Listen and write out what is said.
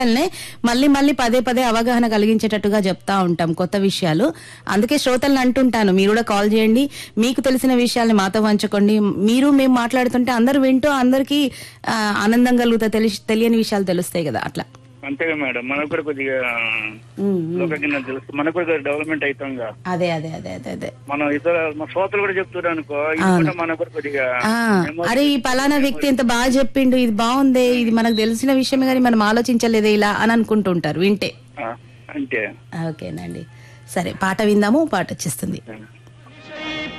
విషయాలనే మళ్ళీ మళ్ళీ పదే పదే అవగాహన కలిగించేటట్టుగా చెప్తా ఉంటాం కొత్త విషయాలు అందుకే శ్రోతలను అంటుంటాను మీరు కూడా కాల్ చేయండి మీకు తెలిసిన విషయాల్ని మాతో పంచుకోండి మీరు మేము మాట్లాడుతుంటే అందరూ వింటూ అందరికీ ఆ, ఆనందం కలుగుతా తెలిసి తెలియని విషయాలు తెలుస్తాయి కదా అట్లా అంతేగా మేడం మనకు కూడా కొద్దిగా ఉమ్, లోకజ్ఞానం తెలుస్తుంది మనకు కూడా డెవలప్మెంట్ అవుతాంగా అదే అదే అదే అదే అదే మనం ఇతర మా శ్రోతలు కూడా చెప్తున్నారు అనుకో ఇది కూడా మనకు కూడా కొద్దిగా ఆ, అరే ఈ పలానా వ్యక్తి ఎంత బాగా చెప్పిండు ఇది బాగుంది ఇది మనకు తెలిసిన విషయమే కానీ మనం ఆలోచించలేదే ఇలా అని అనుకుంటుంటారు వింటే ఆ, అంతే ఓకేనండి సరే పాట విందాము పాట వచ్చేస్తుంది ఆ.